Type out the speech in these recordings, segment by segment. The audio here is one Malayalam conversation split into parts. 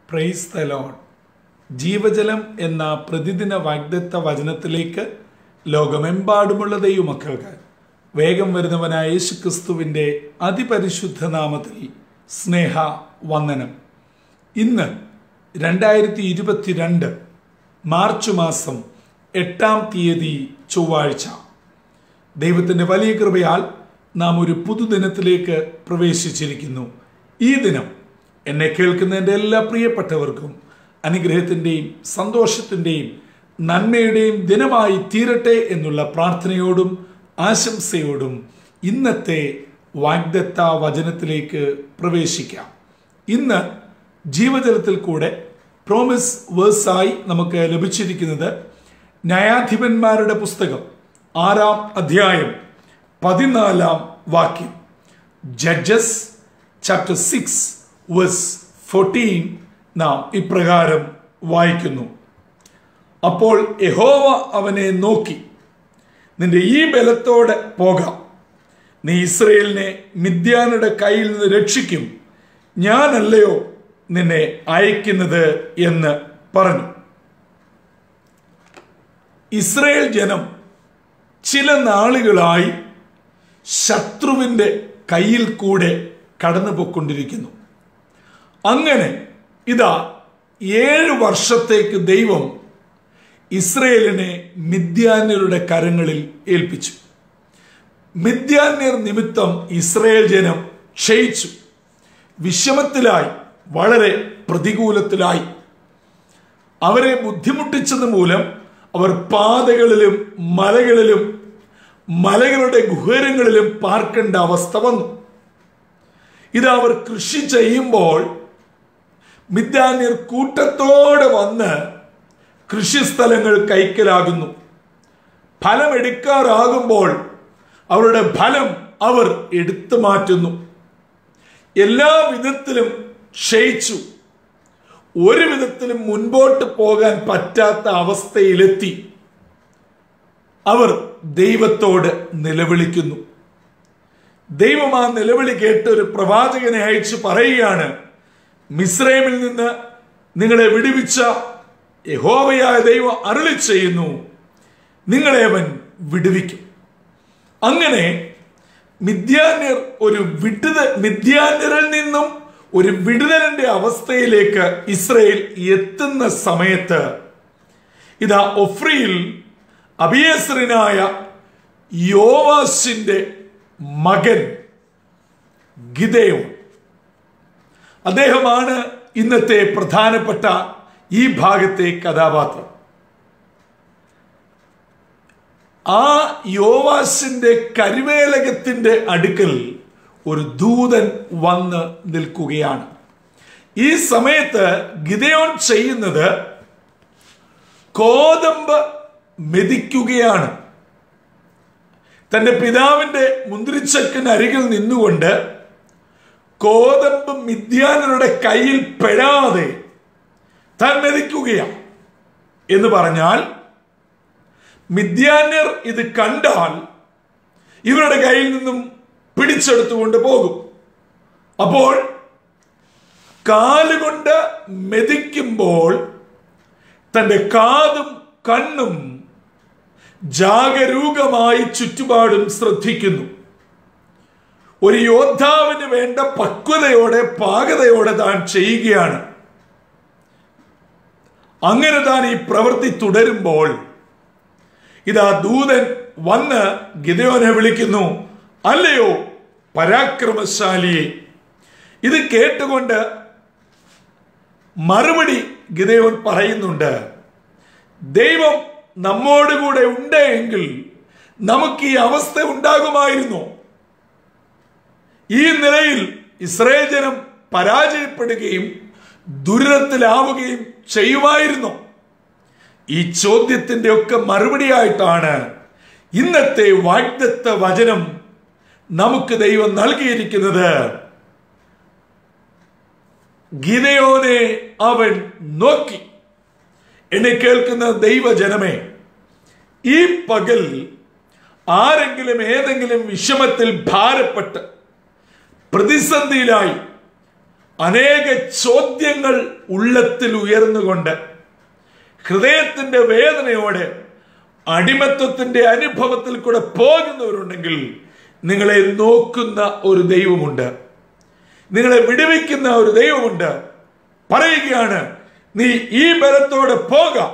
പ്രൈസ് ദ ലോഡ് ജീവജലം എന്ന പ്രതിദിന വാഗ്ദത്ത വചനത്തിലേക്ക് ലോകമെമ്പാടുമുള്ള ദൈവമക്കൾക്ക് വേഗം വരുന്നവനായ യേശു ക്രിസ്തുവിൻ്റെ അതിപരിശുദ്ധ നാമത്തിൽ സ്നേഹ വന്ദനം ഇന്ന് രണ്ടായിരത്തി ഇരുപത്തിരണ്ട് മാർച്ച് മാസം എട്ടാം തീയതി ചൊവ്വാഴ്ച ദൈവത്തിൻ്റെ വലിയ കൃപയാൽ നാം ഒരു പുതുദിനത്തിലേക്ക് പ്രവേശിച്ചിരിക്കുന്നു ഈ ദിനം എന്നെ കേൾക്കുന്ന എൻ്റെ എല്ലാ പ്രിയപ്പെട്ടവർക്കും അനുഗ്രഹത്തിൻ്റെയും സന്തോഷത്തിൻ്റെയും നന്മയുടെയും ദിനമായി തീരട്ടെ എന്നുള്ള പ്രാർത്ഥനയോടും ആശംസയോടും ഇന്നത്തെ വാഗ്ദത്ത വചനത്തിലേക്ക് പ്രവേശിക്കാം ഇന്ന് ജീവജലത്തിൽ കൂടെ പ്രോമിസ് വേഴ്സായി നമുക്ക് ലഭിച്ചിരിക്കുന്നത് ന്യായാധിപന്മാരുടെ പുസ്തകം ആറാം അധ്യായം പതിനാലാം വാക്യം Judges chapter six verse fourteen നാം ഇപ്രകാരം വായിക്കുന്നു അപ്പോൾ യഹോവ അവനെ നോക്കി നിന്റെ ഈ ബലത്തോടെ പോകാം നീ ഇസ്രയേലിനെ മിഥ്യാനുടെ കയ്യിൽ നിന്ന് രക്ഷിക്കും ഞാനല്ലയോ നിന്നെ അയക്കുന്നത് എന്ന് പറഞ്ഞു ഇസ്രയേൽ ജനം ചില നാളുകളായി ശത്രുവിൻ്റെ കയ്യിൽ കൂടെ കടന്നു പോയിക്കൊണ്ടിരിക്കുന്നു അങ്ങനെ ഇതാ ഏഴ് വർഷത്തേക്ക് ദൈവം ഇസ്രയേലിനെ മിഥ്യാന്യരുടെ കരങ്ങളിൽ ഏൽപ്പിച്ചു മിഥ്യാന്യർ നിമിത്തം ഇസ്രയേൽ ജനം ക്ഷയിച്ചു വിഷമത്തിലായി വളരെ പ്രതികൂലത്തിലായി അവരെ ബുദ്ധിമുട്ടിച്ചത് മൂലം അവർ പാതകളിലും മലകളിലും മലകളുടെ ഗുഹരങ്ങളിലും പാർക്കേണ്ട അവസ്ഥ വന്നു ഇത് അവർ കൃഷി ചെയ്യുമ്പോൾ മിഥ്യാന്യർ കൂട്ടത്തോടെ വന്ന് കൃഷിസ്ഥലങ്ങൾ കൈക്കലാകുന്നു ഫലമെടുക്കാറാകുമ്പോൾ അവരുടെ ഫലം അവർ എടുത്തു മാറ്റുന്നു എല്ലാ വിധത്തിലും ക്ഷയിച്ചു ഒരു വിധത്തിലും മുൻപോട്ട് പോകാൻ പറ്റാത്ത അവസ്ഥയിലെത്തി അവർ ദൈവത്തോട് നിലവിളിക്കുന്നു ദൈവം ആ നിലവിളി കേട്ട് ഒരു പ്രവാചകനെ അയച്ചു പറയുകയാണ് മിസ്രൈമിൽ നിന്ന് നിങ്ങളെ വിടുവിച്ച യഹോവയായ ദൈവം അരുളി ചെയ്യുന്നു നിങ്ങളെ അവൻ വിടുവിക്കും അങ്ങനെ മിഥ്യാന്യർ ഒരു വിടുത മിഥ്യാന്യരിൽ നിന്നും ഒരു വിടുതലിന്റെ അവസ്ഥയിലേക്ക് ഇസ്രയേൽ എത്തുന്ന സമയത്ത് ഇതാ ഒഫ്രിയിൽ അബിയസറിനായ യോവാസിന്റെ മകൻ ഗിതയോ അദ്ദേഹമാണ് ഇന്നത്തെ പ്രധാനപ്പെട്ട ഈ ഭാഗത്തെ കഥാപാത്രം ആ യോവാസിന്റെ കരുവേലകത്തിന്റെ അടുക്കൽ ഒരു ദൂതൻ വന്ന് നിൽക്കുകയാണ് ഈ സമയത്ത് ഗിതയോൻ ചെയ്യുന്നത് കോതമ്പ് മെതിക്കുകയാണ് തന്റെ പിതാവിന്റെ മുന്തിരിച്ചക്കിന് അരികിൽ നിന്നുകൊണ്ട് കോതമ്പ് മിഥ്യാനരുടെ കയ്യിൽ പെടാതെ താൻ മെതിക്കുകയാണ് എന്ന് പറഞ്ഞാൽ മിഥ്യാന്യർ ഇത് കണ്ടാൽ ഇവരുടെ കയ്യിൽ നിന്നും പിടിച്ചെടുത്തുകൊണ്ട് പോകും അപ്പോൾ കാലുകൊണ്ട് മെതിക്കുമ്പോൾ തന്റെ കാതും കണ്ണും ജാഗരൂകമായി ചുറ്റുപാടും ശ്രദ്ധിക്കുന്നു ഒരു യോദ്ധാവിന് വേണ്ട പക്വതയോടെ പാകതയോടെ താൻ ചെയ്യുകയാണ് അങ്ങനെ താൻ ഈ പ്രവൃത്തി തുടരുമ്പോൾ ഇതാ ദൂതൻ വന്ന് ഗിതയോനെ വിളിക്കുന്നു അല്ലയോ പരാക്രമശാലിയെ ഇത് കേട്ടുകൊണ്ട് മറുപടി ഗിതയോൻ പറയുന്നുണ്ട് ദൈവം നമ്മോടുകൂടെ ഉണ്ട് എങ്കിൽ നമുക്ക് ഈ അവസ്ഥ ഉണ്ടാകുമായിരുന്നു ഈ നിലയിൽ ഇസ്രയേൽ ജനം പരാജയപ്പെടുകയും ദുരിതത്തിലാവുകയും ചെയ്യുമായിരുന്നു ഈ ചോദ്യത്തിന്റെ ഒക്കെ മറുപടിയായിട്ടാണ് ഇന്നത്തെ വാഗ്ദത്ത വചനം നമുക്ക് ദൈവം നൽകിയിരിക്കുന്നത് ഗിതയോനെ അവൻ നോക്കി എന്നെ കേൾക്കുന്ന ദൈവജനമേ ഈ പകൽ ആരെങ്കിലും ഏതെങ്കിലും വിഷമത്തിൽ ഭാരപ്പെട്ട് പ്രതിസന്ധിയിലായി അനേക ചോദ്യങ്ങൾ ഉള്ളത്തിൽ ഉയർന്നുകൊണ്ട് ഹൃദയത്തിന്റെ വേദനയോടെ അടിമത്വത്തിന്റെ അനുഭവത്തിൽ കൂടെ പോകുന്നവരുണ്ടെങ്കിൽ നിങ്ങളെ നോക്കുന്ന ഒരു ദൈവമുണ്ട് നിങ്ങളെ വിടുവിക്കുന്ന ഒരു ദൈവമുണ്ട് പറയുകയാണ് നീ ഈ ബലത്തോടെ പോകാം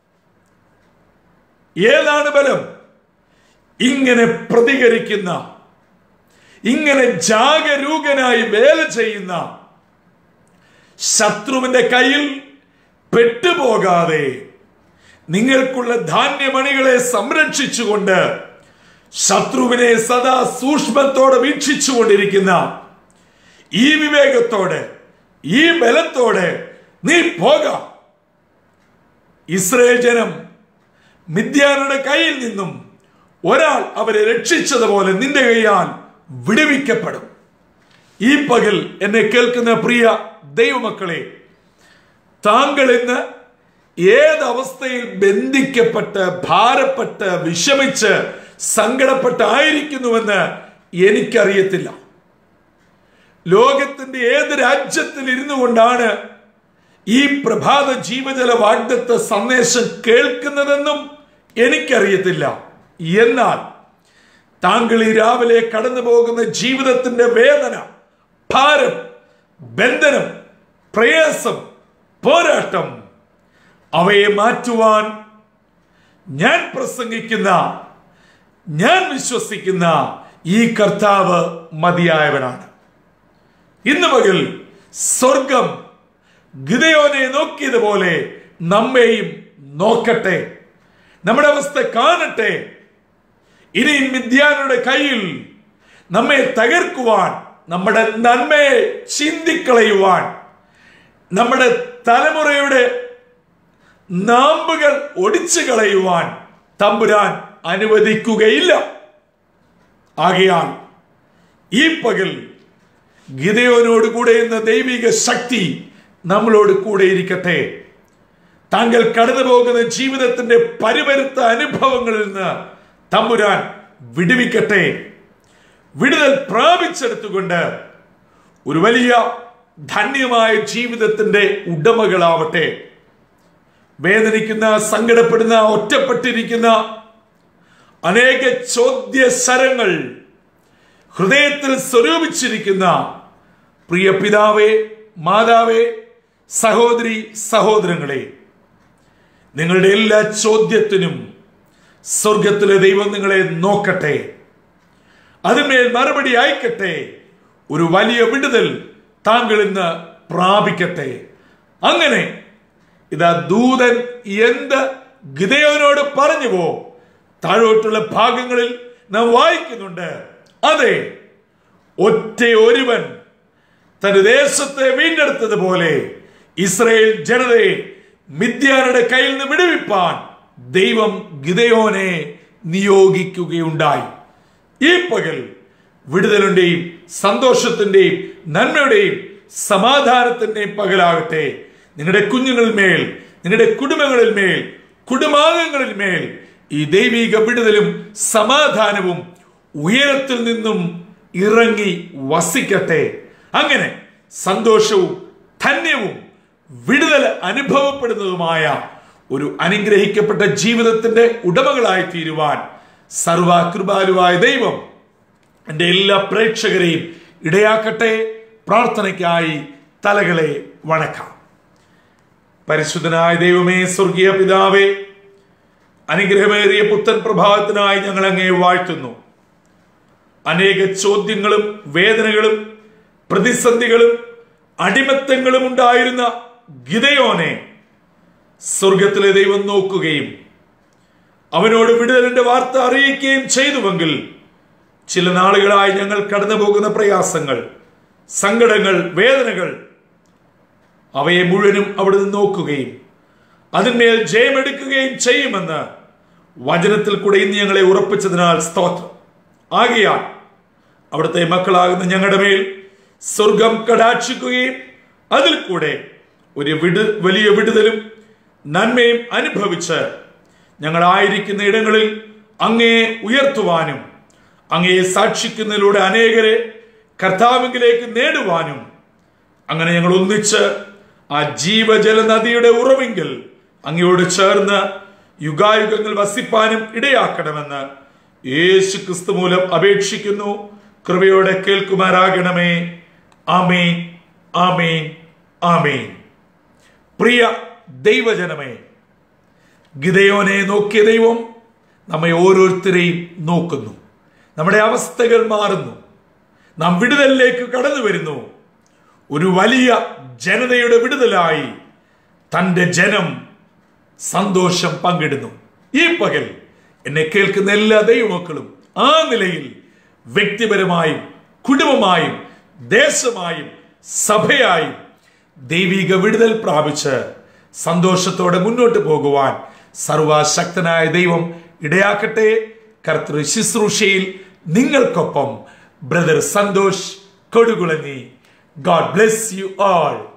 ഏതാണ് ബലം ഇങ്ങനെ പ്രതികരിക്കുന്ന ഇങ്ങനെ ജാഗരൂകനായി വേല ചെയ്യുന്ന ശത്രുവിന്റെ കയ്യിൽ പെട്ടുപോകാതെ നിങ്ങൾക്കുള്ള ധാന്യമണികളെ സംരക്ഷിച്ചുകൊണ്ട് ശത്രുവിനെ സദാ സൂക്ഷ്മത്തോടെ വീക്ഷിച്ചുകൊണ്ടിരിക്കുന്ന ഈ വിവേകത്തോടെ ഈ ബലത്തോടെ നീ പോകാം ഇസ്രയേൽ ജനം മിഥ്യാനുടെ കയ്യിൽ നിന്നും ഒരാൾ അവരെ രക്ഷിച്ചതുപോലെ നിന്റെ കൈയാൽ വിടുവിക്കപ്പെടും ഈ പകൽ എന്നെ കേൾക്കുന്ന പ്രിയ ദൈവമക്കളെ താങ്കൾ ഇന്ന് ഏതവസ്ഥയിൽ ബന്ധിക്കപ്പെട്ട് ഭാരപ്പെട്ട് വിഷമിച്ച് സങ്കടപ്പെട്ടായിരിക്കുന്നുവെന്ന് എനിക്കറിയത്തില്ല ലോകത്തിന്റെ ഏത് രാജ്യത്തിൽ ഇരുന്നു കൊണ്ടാണ് ഈ പ്രഭാത ജീവജല വാഗ്ദത്ത സന്ദേശം കേൾക്കുന്നതെന്നും എനിക്കറിയത്തില്ല എന്നാൽ താങ്കൾ ഈ രാവിലെ കടന്നു പോകുന്ന ജീവിതത്തിന്റെ വേദന ഭാരം ബന്ധനം പ്രയാസം പോരാട്ടം അവയെ മാറ്റുവാൻ ഞാൻ പ്രസംഗിക്കുന്ന ഞാൻ വിശ്വസിക്കുന്ന ഈ കർത്താവ് മതിയായവനാണ് ഇന്ന് പകൽ സ്വർഗം ഗിതയോനെ നോക്കിയതുപോലെ നമ്മെയും നോക്കട്ടെ നമ്മുടെ അവസ്ഥ കാണട്ടെ ഇനി മിഥ്യാനുടെ കയ്യിൽ നമ്മെ തകർക്കുവാൻ നമ്മുടെ നന്മയെ ചിന്തിക്കളയുവാൻ നമ്മുടെ തലമുറയുടെ നാമ്പുകൾ ഒടിച്ചു കളയുവാൻ തമ്പുരാൻ അനുവദിക്കുകയില്ല ആകയാൽ ഈ പകൽ ഗിതയോനോട് കൂടെ എന്ന ദൈവിക ശക്തി നമ്മളോട് കൂടെ ഇരിക്കട്ടെ താങ്കൾ കടന്നു പോകുന്ന ജീവിതത്തിന്റെ പരിപരുത്ത അനുഭവങ്ങളിൽ നിന്ന് തമ്പുരാൻ വിടുവിക്കട്ടെ വിടുതൽ പ്രാപിച്ചെടുത്തുകൊണ്ട് ഒരു വലിയ ധന്യമായ ജീവിതത്തിന്റെ ഉടമകളാവട്ടെ വേദനിക്കുന്ന സങ്കടപ്പെടുന്ന ഒറ്റപ്പെട്ടിരിക്കുന്ന അനേക ചോദ്യസരങ്ങൾ ഹൃദയത്തിൽ സ്വരൂപിച്ചിരിക്കുന്ന പ്രിയ പിതാവേ മാതാവേ സഹോദരി സഹോദരങ്ങളെ നിങ്ങളുടെ എല്ലാ ചോദ്യത്തിനും സ്വർഗത്തിലെ ദൈവം നിങ്ങളെ നോക്കട്ടെ അതിന്മേൽ മറുപടി അയക്കട്ടെ ഒരു വലിയ വിടുതൽ താങ്കൾ ഇന്ന് പ്രാപിക്കട്ടെ അങ്ങനെ ഇതാ ദൂതൻ എന്ത് ഗിതയോനോട് പറഞ്ഞുവോ താഴോട്ടുള്ള ഭാഗങ്ങളിൽ നാം വായിക്കുന്നുണ്ട് അതെ ഒറ്റ ഒരുവൻ തന്റെ ദേശത്തെ വീണ്ടെടുത്തതുപോലെ ഇസ്രയേൽ ജനതയെ മിഥ്യാനുടെ കയ്യിൽ നിന്ന് വിടുവിപ്പാൻ ദൈവം ഗിതയോനെ നിയോഗിക്കുകയുണ്ടായി ഈ പകൽ വിടുതലിന്റെയും സന്തോഷത്തിന്റെയും നന്മയുടെയും സമാധാനത്തിന്റെയും പകലാകട്ടെ നിങ്ങളുടെ കുഞ്ഞുങ്ങളിൽ മേൽ നിങ്ങളുടെ കുടുംബങ്ങളിൽ മേൽ കുടുംബാംഗങ്ങളിൽ മേൽ ഈ ദൈവിക വിടുതലും സമാധാനവും ഉയരത്തിൽ നിന്നും ഇറങ്ങി വസിക്കട്ടെ അങ്ങനെ സന്തോഷവും ധന്യവും വിടുതൽ അനുഭവപ്പെടുന്നതുമായ ഒരു അനുഗ്രഹിക്കപ്പെട്ട ജീവിതത്തിന്റെ ഉടമകളായി തീരുവാൻ സർവകൃപാലുവായ ദൈവം എൻ്റെ എല്ലാ പ്രേക്ഷകരെയും ഇടയാക്കട്ടെ പ്രാർത്ഥനയ്ക്കായി തലകളെ വണക്കാം പരിശുദ്ധനായ ദൈവമേ സ്വർഗീയ പിതാവേ അനുഗ്രഹമേറിയ പുത്തൻ പ്രഭാതത്തിനായി ഞങ്ങൾ അങ്ങേ വാഴ്ത്തുന്നു അനേക ചോദ്യങ്ങളും വേദനകളും പ്രതിസന്ധികളും അടിമത്തങ്ങളും ഉണ്ടായിരുന്ന ഗിതയോനെ സ്വർഗത്തിലെ ദൈവം നോക്കുകയും അവനോട് വിടുതലിന്റെ വാർത്ത അറിയിക്കുകയും ചെയ്തുവെങ്കിൽ ചില നാളുകളായി ഞങ്ങൾ കടന്നു പോകുന്ന പ്രയാസങ്ങൾ സങ്കടങ്ങൾ വേദനകൾ അവയെ മുഴുവനും അവിടുന്ന് നോക്കുകയും അതിന്മേൽ ജയമെടുക്കുകയും ചെയ്യുമെന്ന് വചനത്തിൽ കൂടെ ഇന്ന് ഞങ്ങളെ ഉറപ്പിച്ചതിനാൽ സ്തോത്രം ആകിയാൽ അവിടുത്തെ മക്കളാകുന്ന ഞങ്ങളുടെ മേൽ സ്വർഗം കടാക്ഷിക്കുകയും അതിൽ കൂടെ ഒരു വിടു വലിയ വിടുതലും നന്മയും അനുഭവിച്ച് ഞങ്ങളായിരിക്കുന്ന ഇടങ്ങളിൽ അങ്ങയെ ഉയർത്തുവാനും അങ്ങയെ സാക്ഷിക്കുന്നതിലൂടെ അനേകരെ കർത്താവിലേക്ക് നേടുവാനും അങ്ങനെ ഞങ്ങൾ ഒന്നിച്ച് ആ ജീവജല നദിയുടെ ഉറവിങ്കിൽ അങ്ങയോട് ചേർന്ന് യുഗായുഗങ്ങൾ വസിപ്പാനും ഇടയാക്കണമെന്ന് യേശു ക്രിസ്തു മൂലം അപേക്ഷിക്കുന്നു കൃപയോടെ കേൾക്കുമാറാകണമേ ആമേൻ ആമേൻ ആമേൻ പ്രിയ ദൈവജനമേ ഗിതയോനെ നോക്കിയ ദൈവം നമ്മെ ഓരോരുത്തരെയും നോക്കുന്നു നമ്മുടെ അവസ്ഥകൾ മാറുന്നു നാം വിടുതലിലേക്ക് കടന്നു വരുന്നു ഒരു വലിയ ജനതയുടെ വിടുതലായി തൻ്റെ ജനം സന്തോഷം പങ്കിടുന്നു ഈ പകൽ എന്നെ കേൾക്കുന്ന എല്ലാ ദൈവമക്കളും ആ നിലയിൽ വ്യക്തിപരമായും കുടുംബമായും ദേശമായും സഭയായും ദൈവിക വിടുതൽ പ്രാപിച്ച് സന്തോഷത്തോടെ മുന്നോട്ട് പോകുവാൻ സർവശക്തനായ ദൈവം ഇടയാക്കട്ടെ കർത്തൃ ശുശ്രൂഷയിൽ നിങ്ങൾക്കൊപ്പം brother Santhosh Kodukulangi God bless you all